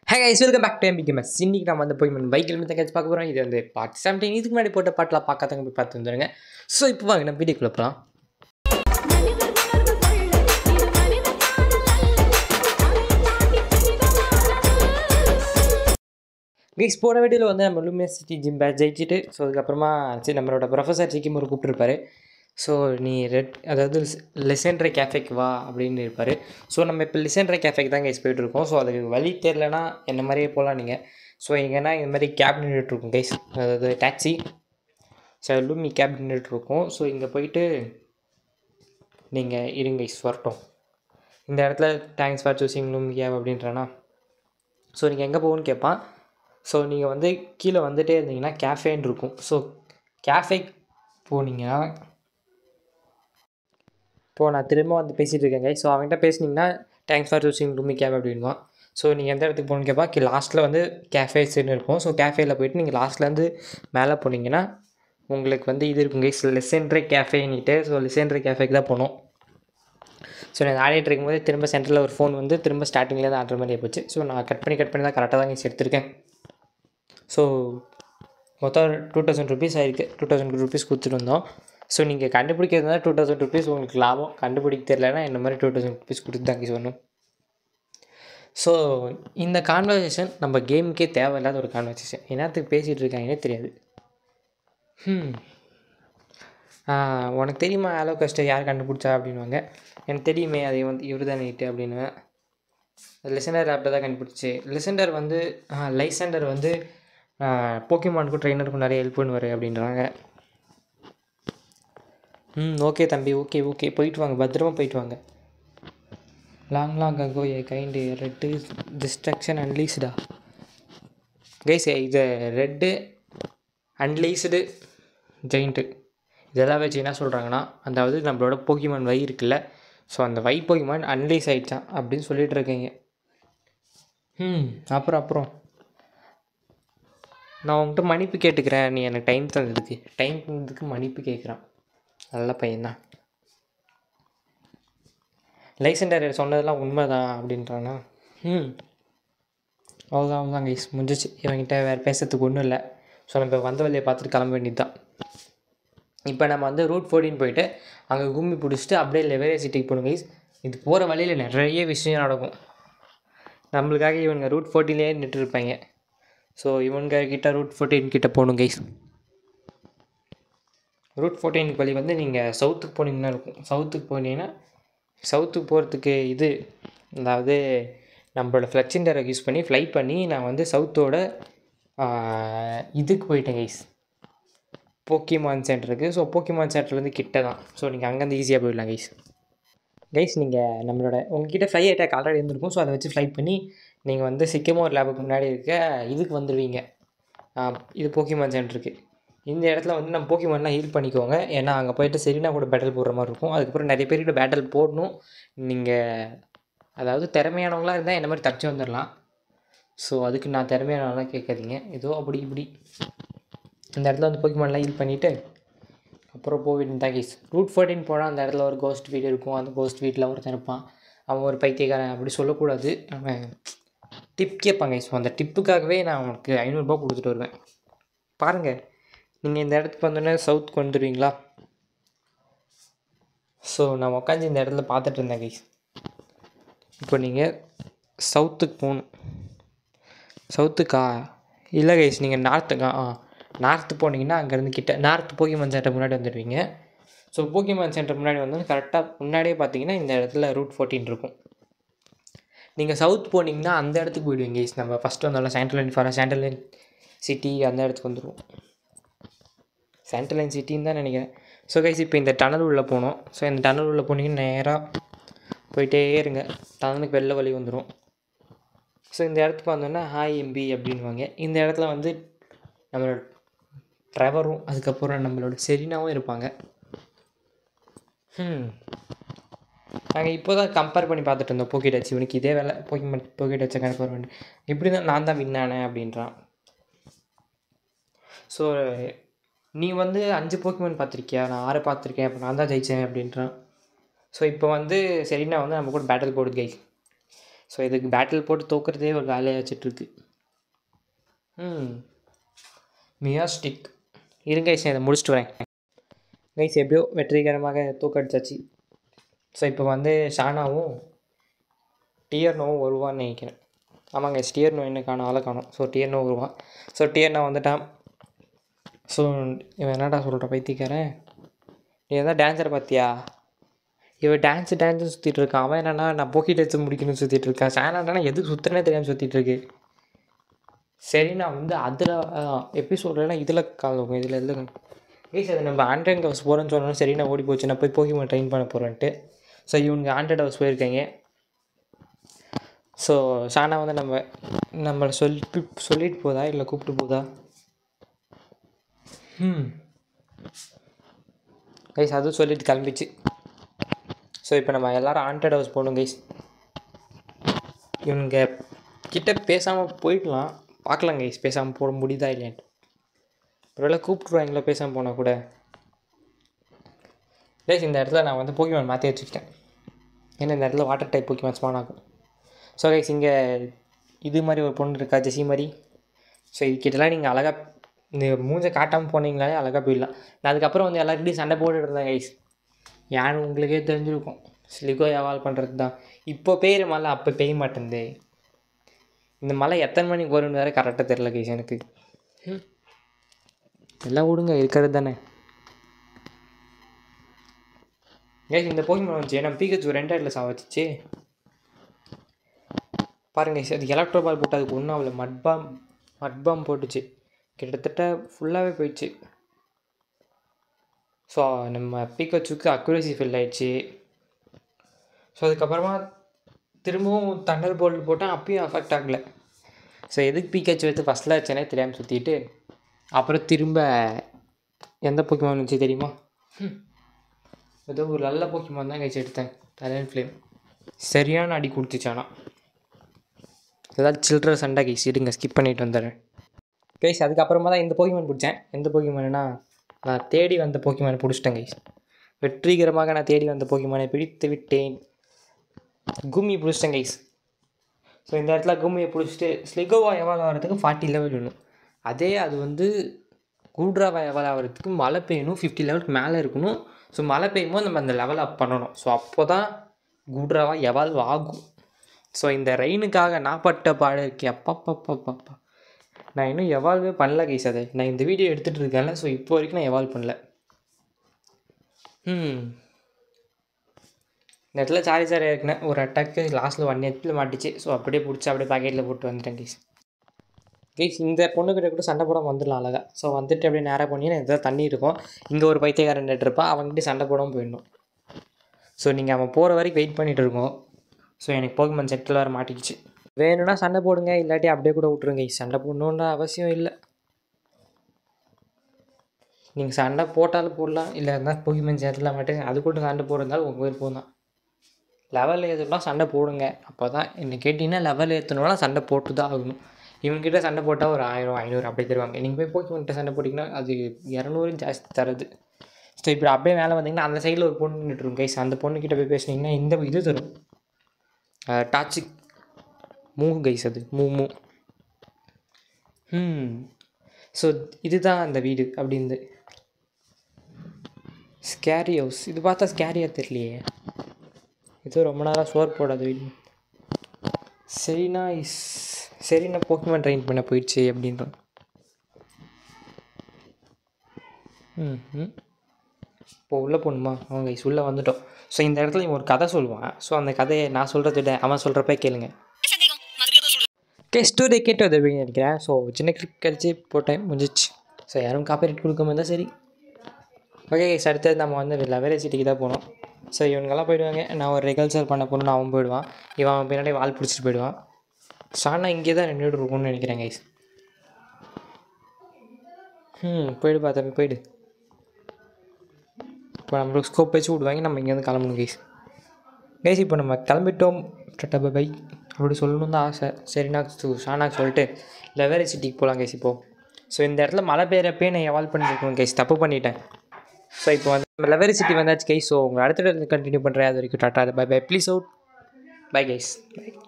Hey guys welcome back to எம்பிகேமஸ் இன்னைக்கு நம்ம வந்து போய் பைக்கில் இருந்து கேட்ச் பார்க்க போகிறோம் இது வந்து பார்ட் செவன்டீன் இதுக்கு முன்னாடி போட்ட பாட்டெலாம் பார்க்காதவங்க போய் பார்த்து வந்துருங்க ஸோ இப்போ வாங்க நம்ம வீடியோக்குள்ள போகலாம் கைஸ் போன வீடியோவில் வந்து நம்ம யூனிவர்சிட்டி ஜிம் பேட்ச் ஜெயிச்சிட்டு ஸோ அதுக்கப்புறமா சரி நம்மளோட ப்ரொஃபஸர் சிக்கிம் ஒரு கூப்பிட்டுருப்பாரு ஸோ நீ ரெட் அதாவது லெசன்ட்ரை கேஃபேக்கு வா அப்படின்னு இருப்பார் ஸோ நம்ம இப்போ லெசன்ட்ரை கேஃபேக்கு தான் கைஸ் போயிட்டுருக்கோம் ஸோ அதுக்கு வழி தெரிலனா என்ன மாதிரியே போகலாம் நீங்கள் ஸோ எங்கன்னா இந்த மாதிரி கேப் நின்றுட்டுருக்கும் கைஸ் அதாவது டாக்ஸி ஸோ லூமி கேப் நின்றுட்டுருக்கோம் ஸோ இங்கே போயிட்டு நீங்கள் இருங்க கைஸ் வரட்டும் இந்த இடத்துல தேங்க்ஸ் ஃபார் சூஸிங் லூமி கேப் அப்படின்றனா ஸோ நீங்கள் எங்கே போகணும்னு கேட்பான் ஸோ நீங்கள் வந்து கீழே வந்துட்டே இருந்தீங்கன்னா கேஃபேன்னு இருக்கும் ஸோ கேஃபே போனீங்கன்னா இப்போது நான் திரும்ப வந்து பேசிகிட்டு இருக்கேங்க ஸோ அவன்கிட்ட பேசுனீங்கன்னா தேங்க்ஸ் ஃபார் சூஸிங் ரூமி கேப் அப்படின்வான் ஸோ நீங்கள் எந்த இடத்துக்கு போகணும்னு கேட்பா கி லாஸ்ட்டில் வந்து கேஃபேஸ்ன்னு இருக்கும் ஸோ கேஃபேயில் போயிட்டு நீங்கள் லாஸ்ட்லேருந்து மேலே போனீங்கன்னா உங்களுக்கு வந்து இது இருக்கும் கைஸ் லெசென்ட்ரே கேஃபேன்னுட்டு ஸோ லெசென்ட்ரே கேஃபேக்கு தான் போகணும் ஸோ நான் ஆடிட்டு இருக்கும்போது திரும்ப சென்டரில் ஒரு ஃபோன் வந்து திரும்ப ஸ்டார்டிங்லேருந்து ஆடுற மாதிரி போச்சு ஸோ நான் கட் பண்ணி கட் பண்ணி தான் கரெக்டாக தான் கைஸ் எடுத்திருக்கேன் ஸோ மொத்தம் டூ தௌசண்ட் ருபீஸ் ஆயிருக்கு டூ தௌசண்ட் ருபீஸ் கொடுத்துட்டு வந்தோம் ஸோ நீங்கள் கண்டுபிடிக்கிறதுனா டூ தௌசண்ட் ருபீஸ் உங்களுக்கு லாபம் கண்டுபிடிக்க தெரியலனா இந்த மாதிரி டூ தௌசண்ட் ருபீஸ் கொடுத்து தாங்க சொல்லணும் ஸோ இந்த கான்வர்சேஷன் நம்ம கேமுக்கே தேவையில்லாத ஒரு கான்வர்சேஷன் என்னத்துக்கு பேசிகிட்டு இருக்காங்கன்னே தெரியாது ம் உனக்கு தெரியுமா ஆலோ கஸ்டர் யார் கண்டுபிடிச்சா அப்படின்வாங்க எனக்கு தெரியுமே அது வந்து இவர் தான் நைட்டு அப்படின்னு லிசனர் ஆப்பில் தான் கண்டுபிடிச்சி லிசண்டர் வந்து லைசண்டர் வந்து போக்கிமானுக்கும் ட்ரெயினருக்கும் நிறைய ஹெல்ப் பண்ணுவார் அப்படின்றாங்க ம் ஓகே தம்பி ஓகே ஓகே போயிட்டு வாங்க பத்திரமா போயிட்டு வாங்க long long ago a kind red destruction அன்லீஸ்டா கைஸ் இது ரெட்டு அன்லீஸ்டு ஜெயிண்ட்டு இதெல்லாம் வச்சு என்ன சொல்கிறாங்கன்னா அதாவது நம்மளோட போக்கிமான் வை இருக்குல்ல ஸோ அந்த வை போக்கிமான் அன்லீஸ் ஆகிடுச்சான் அப்படின்னு சொல்லிட்டு இருக்கீங்க ம் அப்புறம் அப்புறம் நான் உங்கள்கிட்ட மன்னிப்பு கேட்டுக்கிறேன் நீ எனக்கு டைம் தந்ததுக்கு டைம் தந்ததுக்கு மன்னிப்பு கேட்குறான் நல்ல பையன்தான் லைசண்டர் சொன்னதெல்லாம் உண்மை தான் அப்படின்றானா ம் அவ்வளோதான் அவ்வளோதான் கைஸ் முடிஞ்சிச்சு இவங்கிட்ட வேறு பேசுறதுக்கு ஒன்றும் இல்லை ஸோ நம்ம வந்த வழியை பார்த்துட்டு கிளம்ப வேண்டியது தான் இப்போ நம்ம வந்து ரூட் ஃபோர்டின் போயிட்டு அங்கே கும்மி பிடிச்சிட்டு அப்படியே லெவரே சிட்டிக்கு போகணும் கைஸ் இது போகிற வழியில் நிறைய விஷயம் நடக்கும் நம்மளுக்காக இவங்க ரூட் ஃபோர்டீன்லேயே நின்று இருப்பாங்க ஸோ இவங்க கிட்ட ரூட் ஃபோர்டீன் கிட்ட போகணும் கைஸ் ரூட் ஃபோர்டீன் வழி வந்து நீங்கள் சவுத்துக்கு போனீங்கன்னா இருக்கும் சவுத்துக்கு போனீங்கன்னா சவுத்துக்கு போகிறதுக்கு இது அதாவது நம்மளோட ஃப்ளக்சிண்டரை யூஸ் பண்ணி ஃப்ளை பண்ணி நான் வந்து சவுத்தோட இதுக்கு போயிட்டேன் கைஸ் போக்கிமான் சென்டருக்கு ஸோ போக்கிமான் சென்டர்லேருந்து கிட்ட தான் ஸோ நீங்கள் அங்கேருந்து ஈஸியாக போயிடலாம் கைஸ் கைஸ் நீங்கள் நம்மளோட உங்ககிட்ட ஃப்ளை அட்டாக் ஆல்ரெடி இருந்திருக்கும் ஸோ அதை வச்சு ஃப்ளைட் பண்ணி நீங்கள் வந்து சிக்கமோர் லேபுக்கு முன்னாடி இருக்க இதுக்கு வந்துடுவீங்க இது போக்கிமான் சென்டருக்கு இந்த இடத்துல வந்து நம்ம போக்கிமான்லாம் ஹீல் பண்ணிக்கோங்க ஏன்னா அங்கே போயிட்டு சரினா கூட பேட்டல் போடுற மாதிரி இருக்கும் அதுக்கப்புறம் நிறைய பேர்கிட்ட பேட்டல் போடணும் நீங்கள் அதாவது திறமையானவங்களாக இருந்தால் என்ன மாதிரி தப்பிச்சு வந்துடலாம் ஸோ அதுக்கு நான் திறமையானவங்களாம் கேட்காதீங்க ஏதோ அப்படி இப்படி இந்த இடத்துல வந்து போக்கிமான்லாம் ஹீல் பண்ணிவிட்டு அப்புறம் போக வேண்டியது தான் கேஸ் ரூட் ஃபோர்டீன் போனால் அந்த இடத்துல ஒரு கோஸ்ட் வீடு இருக்கும் அந்த கோஸ்ட் வீட்டில் ஒருத்தன் இருப்பான் அவன் ஒரு பைத்தியக்காரன் அப்படி சொல்லக்கூடாது அவன் டிப் கேட்பாங்க ஸோ அந்த டிப்புக்காகவே நான் அவனுக்கு ஐநூறுரூபா கொடுத்துட்டு வருவேன் பாருங்கள் நீங்கள் இந்த இடத்துக்கு வந்தோடனே சவுத்துக்கு வந்துடுவீங்களா ஸோ நான் உட்காந்து இந்த இடத்துல பார்த்துட்டு இருந்தேன் கைஸ் இப்போ நீங்கள் சவுத்துக்கு போகணும் சவுத்துக்கா இல்லை கைஸ் நீங்கள் நார்த்துக்கா ஆ நார்த்து போனீங்கன்னா அங்கேருந்து கிட்ட நார்த் போக்கிமான் சென்டர் முன்னாடி வந்துடுவீங்க ஸோ போக்கிமான் சென்டர் முன்னாடி வந்து கரெக்டாக முன்னாடியே பார்த்தீங்கன்னா இந்த இடத்துல ரூட் ஃபோர்டீன் இருக்கும் நீங்கள் சவுத் போனீங்கன்னா அந்த இடத்துக்கு போயிடுவீங்க கைஸ் நம்ம ஃபஸ்ட்டு வந்தோம்ல சாண்டலைன் ஃபாரா சாண்டலைன் சிட்டி அந்த இடத்துக்கு வந்துடுவோம் சென்ட்ரலைன் சிட்டின்னு தான் நினைக்கிறேன் ஸோ கைஸ் இப்போ இந்த டனல் உள்ளே போனோம் ஸோ இந்த டனல் உள்ளே போனீங்கன்னா நேராக போயிட்டே இருங்க டனலுக்கு வெளில வழி வந்துடும் ஸோ இந்த இடத்துக்கு வந்தோன்னா ஹாய் எம்பி அப்படின்வாங்க இந்த இடத்துல வந்து நம்மளோட ட்ரெவரும் அதுக்கப்புறம் நம்மளோட செரினாவும் இருப்பாங்க ம் நாங்கள் இப்போ தான் கம்பேர் பண்ணி பார்த்துட்டு இருந்தோம் போக்கெட் வச்சு இவனுக்கு இதே வேலை போக்கி போக்கெட் வச்ச கம்பேர் பண்ணி இப்படி தான் நான் தான் வின்னானேன் அப்படின்றான் ஸோ நீ வந்து அஞ்சு போக்கிமான் பார்த்துருக்கியா நான் ஆறு பார்த்துருக்கேன் அப்போ நான் தான் ஜெயித்தேன் அப்படின்றான் ஸோ இப்போ வந்து சரினா வந்து நம்ம கூட பேட்டில் போடுது கைஸ் ஸோ இதுக்கு பேட்டில் போட்டு தோக்குறதே ஒரு வேலையாக வச்சிட்ருக்கு ம் மியாஸ்டிக் இருங்க guys, நான் இதை முடிச்சுட்டு வரேன் கைஸ் எப்படியோ வெற்றிகரமாக தூக்கடிச்சாச்சு ஸோ இப்போ வந்து ஷானாவும் டியர்னோவும் வருவான்னு நினைக்கிறேன் ஆமாங்க டியர்னோ என்ன காணும் ஆளை காணும் ஸோ டியர்னோ வருவான் ஸோ டியர்னோ வந்துட்டான் ஸோ இவன் என்னடா சொல்கிற பைத்தியக்காரன் நீ எதாவது டான்ஸரை பார்த்தியா இவன் டான்ஸு டான்ஸு சுற்றிட்டு இருக்கான் அவன் என்னன்னா நான் போக்கி டான்ஸ் முடிக்கணும்னு சுற்றிட்டு இருக்கான் ஷானாட்டானா எதுக்கு சுற்றுனே தெரியாமல் சுற்றிட்டு இருக்கு சரி நான் வந்து அதில் எபிசோட்லாம் இதில் காலம் இதில் இல்லை கைஸ் அது நம்ம ஆண்ட்ராய்ட் ஹவுஸ் போகிறேன்னு சொன்னோம் சரி நான் ஓடி போச்சு நான் போய் போக்கிமான் ட்ரெயின் பண்ண போகிறேன்ட்டு ஸோ இவனுக்கு ஆண்ட்ராய்ட் ஹவுஸ் போயிருக்காங்க ஸோ ஷானா வந்து நம்ம நம்மளை சொல்லி சொல்லிட்டு போதா இல்லை கூப்பிட்டு போதா ம் கைஸ் அதுவும் சொல்லிட்டு கிளம்பிச்சு ஸோ இப்போ நம்ம எல்லாரும் ஆண்ட்ராய்ட் ஹவுஸ் போகணும் கைஸ் இவனுங்க கிட்ட பேசாமல் போயிடலாம் பார்க்கலாம் கைஸ் பேசாமல் போட முடியுதா இல்லையான்ட்டு ஒருவேளை கூப்பிட்ருவாங்களா பேசாமல் போனால் கூட கைஸ் இந்த இடத்துல நான் வந்து போக்கிமான் மாற்றி வச்சுக்கிட்டேன் ஏன்னா இந்த இடத்துல வாட்டர் டைப் போக்கிமான் ஸ்பான் ஆகும் ஸோ கைஸ் இங்கே இது மாதிரி ஒரு பொண்ணு இருக்கா ஜெசி மாதிரி ஸோ இதுக்கிட்டலாம் நீங்கள் அழகாக இந்த மூஞ்சை காட்டாமல் போனீங்களாலே அழகாக போயிடலாம் நான் அதுக்கப்புறம் வந்து எல்லாருக்கிட்டையும் சண்டை போட்டுட்டு இருந்தேன் கைஸ் யாரும் உங்களுக்கே தெரிஞ்சிருக்கும் ஸ்லிகோ எவால் பண்ணுறது தான் இப்போ பெய்கிற மழை அப்போ பெய்ய மாட்டேங்குது இந்த மழை எத்தனை மணிக்கு வரும்னு வேறு கரெக்டாக தெரில கைஸ் எனக்கு ம். எல்லாம் விடுங்க இருக்கிறது தானே ஏய் இந்த போகிமான் வந்துச்சு நம்ம பீக்கச்சு ரெண்டு இடத்துல சா வச்சுச்சு பாருங்க guys, அது எலக்ட்ரோ பால் போட்டு அதுக்கு ஒன்றும் அவ்வளோ மட்பாம் மட்பாம் போட்டுச்சு கிட்டத்தட்ட ஃபுல்லாகவே போயிடுச்சு ஸோ நம்ம பீக்கச்சுக்கு அக்யூரசி ஃபில் ஆயிடுச்சு ஸோ அதுக்கப்புறமா திரும்பவும் தண்டர் போல்ட் போட்டால் அப்பயும் அஃபெக்ட் ஆகலை ஸோ எதுக்கு பீக்கச்சு வைத்து ஃபஸ்ட்டில் வச்சேனே தெரியாமல் சுற்றிட்டு அப்புறம் திரும்ப எந்த போக்கிமான் வந்துச்சு தெரியுமா ஹம். ஏதோ ஒரு நல்ல போக்கிமான் தான் கழிச்சு எடுத்தேன் டேலண்ட் ஃப்ளேம் சரியான அடி கொடுத்துச்சு ஆனால் ஏதாவது சில்லற சண்டை கைஸ் இருங்க ஸ்கிப் பண்ணிட்டு வந்துடுறேன் கைஸ் அதுக்கப்புறமா தான் இந்த போக்கிமான் பிடிச்சேன் எந்த போக்கிமான்னா நான் தேடி வந்த போக்கிமானை பிடிச்சிட்டேன் கைஸ் வெற்றிகரமாக நான் தேடி வந்த போக்கிமானை பிடித்து விட்டேன் கும்மி பிடிச்சிட்டேன் கைஸ் ஸோ இந்த இடத்துல கும்மியை பிடிச்சிட்டு ஸ்லிகோவா எவால் ஆகிறதுக்கு ஃபார்ட்டி லெவல் வேணும் அதே அது வந்து கூட்ராவா எவால் ஆகிறதுக்கு மழை பெய்யணும் ஃபிஃப்டி லெவலுக்கு மேலே இருக்கணும் ஸோ மழை பெய்யும் போது நம்ம அந்த லெவல் அப் பண்ணணும் ஸோ அப்போ தான் கூட்ராவா எவால்வ் ஆகும் ஸோ இந்த ரெயினுக்காக நான் பட்ட பாடு இருக்கே அப்பப்பப்பப்பப்பா நான் இன்னும் எவால்வே பண்ணல கைஸ் அதை நான் இந்த வீடியோ எடுத்துகிட்டு இருக்கேன்ல ஸோ இப்போ வரைக்கும் நான் எவால்வ் பண்ணல ம் இந்த இடத்துல சாரி சாரி இருக்குனேன் ஒரு அட்டாக்கு லாஸ்ட்டில் ஒன் ஹெச்சில் மாட்டிச்சு ஸோ அப்படியே பிடிச்சி அப்படியே பாக்கெட்டில் போட்டு வந்துட்டேன் கைஸ் கைஸ் இந்த பொண்ணுக்கிட்ட கூட சண்டை போடாமல் வந்துடலாம் அழகா ஸோ வந்துட்டு அப்படியே நேராக போனீங்கன்னா எதாவது தண்ணி இருக்கும் இங்கே ஒரு பைத்தியக்காரன் நின்னுட்டு இருப்பான் அவன்கிட்ட சண்டை போடாமல் போயிடணும் ஸோ நீங்கள் அவன் போகிற வரைக்கும் வெயிட் பண்ணிட்டு இருக்கோம் ஸோ எனக்கு போகுமன் செட்டில் வேறு மாட்டிக்கிச்சு வேணும்னா சண்டை போடுங்க இல்லாட்டி அப்படியே கூட விட்ருங்க சண்டை போடணுன்ற அவசியம் இல்லை நீங்கள் சண்டை போட்டாலும் போடலாம் இல்லை இருந்தால் போகிமன் சேர்த்துல மட்டும் அது கூட சண்டை போடுறதாலும் உங்கள் விருப்பம் தான் லெவல் ஏற்றணும்னா சண்டை போடுங்க அப்போ தான் என்ன கேட்டிங்கன்னா லெவல் ஏற்றணும்னா சண்டை போட்டு தான் ஆகணும் இவங்ககிட்ட சண்டை போட்டால் ஒரு ஆயிரம் ஐநூறு அப்படி தருவாங்க நீங்கள் போய் போக்கிமன்கிட்ட சண்டை போட்டிங்கன்னா அது இரநூறு ஜாஸ்தி தருது ஸோ இப்படி அப்படியே மேலே வந்தீங்கன்னா அந்த சைடில் ஒரு பொண்ணு நின்றுடும் கைஸ் அந்த பொண்ணுக்கிட்ட போய் பேசுனீங்கன்னா இந்த இது தரும் டாச்சிக் மூ கைஸ் அது மூ மூ ம் ஸோ இதுதான் அந்த வீடு அப்படின்னு ஸ்கேரி ஹவுஸ் இது பார்த்தா ஸ்கேரியாக தெரியலையே இது ரொம்ப நாளாக சோர் போடாத வீடு சரிண்ணா இஸ் சரிண்ணா போக்கிமான் ட்ரெயின் பண்ண போயிடுச்சு அப்படின்றான் ம் ம் இப்போ உள்ளே போகணுமா அவங்க இஸ் உள்ளே வந்துட்டோம் ஸோ இந்த இடத்துல இவன் ஒரு கதை சொல்லுவான் ஸோ அந்த கதையை நான் சொல்கிறத விட அவன் சொல்கிறப்ப கேளுங்க ஓகே ஸ்டோரி கேட்டு வந்து அப்படின்னு நினைக்கிறேன் ஸோ சின்ன கிளிப் கழிச்சு போட்டேன் முடிஞ்சிச்சு ஸோ யாரும் காப்பிரைட் கொடுக்காம இருந்தால் சரி ஓகே கைஸ் அடுத்தது நம்ம வந்து லெவரேஜ் சிட்டிக்கு தான் போனோம் ஸோ இவனுங்கெல்லாம் போயிடுவாங்க நான் ஒரு ரெகல்சர் பண்ண போகணுன்னு அவன் போயிடுவான் இவன் அவன் பின்னாடி வால் பிடிச்சிட்டு போயிடுவான் ஷானா இங்கே தான் நின்றுட்டு இருக்கும்னு நினைக்கிறேன் கைஸ் ம் போயிடுப்பா தம்பி போயிடு இப்போ நம்மளுக்கு ஸ்கோப் வச்சு விடுவாங்க நம்ம இங்கேருந்து கிளம்பணும் கைஸ் கைஸ் இப்போ நம்ம கிளம்பிட்டோம் டட்டா பை அப்படி சொல்லணும் தான் ஆசை சரி நான் ஷானாக்கு சொல்லிட்டு லெவரேஜ் சிட்டிக்கு போகலாம் கைஸ் இப்போது ஸோ இந்த இடத்துல மழை பெய்யறப்பே நான் எவால்வ் பண்ணியிருக்கணும் கைஸ் தப்பு பண்ணிட்டேன் ஸோ இப்போ வந்து நம்ம லெவரேஜ் சிட்டி வந்தாச்சு கைஸ் ஸோ உங்களை அடுத்த இடத்துல கண்டினியூ பண்ணுறேன் அது வரைக்கும் tata bye bye peace out bye guys by